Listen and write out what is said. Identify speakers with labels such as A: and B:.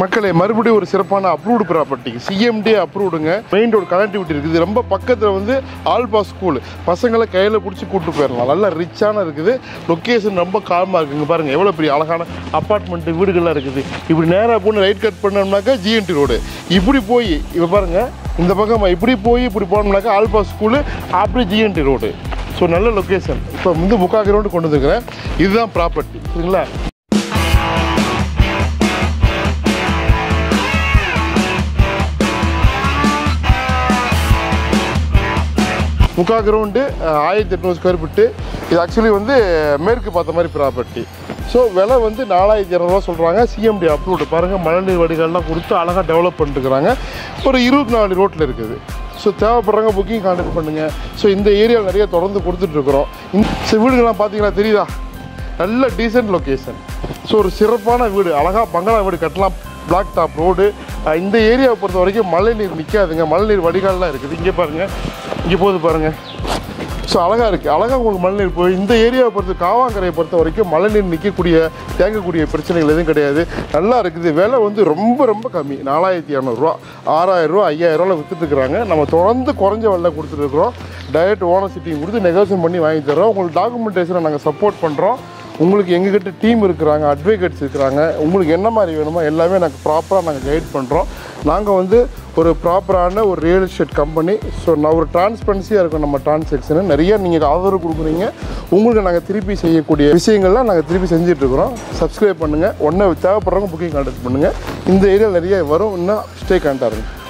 A: மக்களே மறுபடியும் ஒரு சிறப்பான அப்ரூவ்டு ப்ராப்பர்ட்டி சிஎம்டி அப்ரூவ்டுங்க மெயின் ரோடு கனெக்டிவிட்டி இருக்குது ரொம்ப பக்கத்தில் வந்து ஆல்பா ஸ்கூல் பசங்களை கையில் பிடிச்சி கூப்பிட்டு போயிடலாம் நல்லா ரிச்சான இருக்குது லொக்கேஷன் ரொம்ப காலமாக இருக்குங்க பாருங்கள் எவ்வளோ பெரிய அழகான அப்பார்ட்மெண்ட்டு வீடுகள்லாம் இருக்குது இப்படி நேராக போய் ரைட் கட் பண்ணோம்னாக்கா ஜிஎன்டி ரோடு இப்படி போய் இப்போ பாருங்கள் இந்த பக்கம் இப்படி போய் இப்படி போனோம்னாக்கா ஆல்பா ஸ்கூலு அப்படி ஜிஎன்டி ரோடு ஸோ நல்ல லொக்கேஷன் இப்போ வந்து முக்கால் கிரவுண்டு கொண்டு வந்துருக்கிறேன் இதுதான் ப்ராப்பர்ட்டி சரிங்களா முக்கா கிரவுண்டு ஆயிரத்தி எட்நூறு ஸ்கொயர் ஃபீட்டு இது ஆக்சுவலி வந்து மேற்கு பார்த்த மாதிரி ப்ராப்பர்ட்டி ஸோ விலை வந்து நாலாயிரத்தி இரநூறுவா சொல்கிறாங்க சிஎம்டி அப்ரூவ்டு பாருங்கள் மழைநீர் வடிகால்லாம் கொடுத்து அழகாக டெவலப் பண்ணிட்டுருக்குறாங்க ஒரு இருபத்தி நாலு ரோட்டில் இருக்குது ஸோ தேவைப்படுறவங்க புக்கிங் கான்டாக்ட் பண்ணுங்கள் ஸோ இந்த ஏரியாவில் நிறைய தொடர்ந்து கொடுத்துட்ருக்குறோம் இந்த ஸோ வீடுகள்லாம் பார்த்தீங்கன்னா தெரியுதா நல்ல டீசென்ட் லொக்கேஷன் ஸோ ஒரு சிறப்பான வீடு அழகாக பங்களா வீடு கட்டலாம் பிளாக் டாப் ரோடு இந்த ஏரியாவை பொறுத்த வரைக்கும் மழை நீர் நிற்காதுங்க மழை நீர் வடிகால்லாம் இருக்குது இங்கே பாருங்கள் இங்கே போகுது பாருங்கள் ஸோ அழகாக இருக்குது அழகாக உங்களுக்கு மழை நீர் போய் இந்த ஏரியாவை பொறுத்த காவாங்கரையை பொறுத்த வரைக்கும் மழை நீர் நிற்கக்கூடிய தேங்கக்கூடிய பிரச்சனைகள் எதுவும் கிடையாது நல்லா இருக்குது விலை வந்து ரொம்ப ரொம்ப கம்மி நாலாயிரத்தி இரநூறுவா ஆறாயிரரூவா ஐயாயிரரூவா விற்றுட்டுருக்குறாங்க நம்ம தொடர்ந்து குறைஞ்ச விலை கொடுத்துட்ருக்குறோம் டைரக்ட் ஓனர் சிட்டிங் கொடுத்து நெகோசியேட் பண்ணி வாங்கி தரோம் உங்களுக்கு டாக்குமெண்டேஷனை நாங்கள் சப்போர்ட் பண்ணுறோம் உங்களுக்கு எங்ககிட்ட டீம் இருக்கிறாங்க அட்வொகேட்ஸ் இருக்கிறாங்க உங்களுக்கு என்ன மாதிரி வேணுமோ எல்லாமே நாங்கள் ப்ராப்பராக நாங்கள் கைட் பண்ணுறோம் நாங்கள் வந்து ஒரு ப்ராப்பரான ஒரு ரியல் எஸ்டேட் கம்பெனி ஸோ நான் ஒரு டிரான்ஸ்பரன்சியாக இருக்கும் நம்ம டிரான்சாக்ஷனு நிறைய நீங்கள் ஆதரவு கொடுக்குறீங்க உங்களுக்கு நாங்கள் திருப்பி செய்யக்கூடிய விஷயங்கள்லாம் நாங்கள் திருப்பி செஞ்சிட்ருக்குறோம் சப்ஸ்கிரைப் பண்ணுங்கள் ஒன்று தேவைப்படுறவங்க புக்கிங் கான்டாக்ட் பண்ணுங்கள் இந்த ஏரியாவில் நிறைய வரும் இன்னும் ஸ்டே கான்டாக்ட்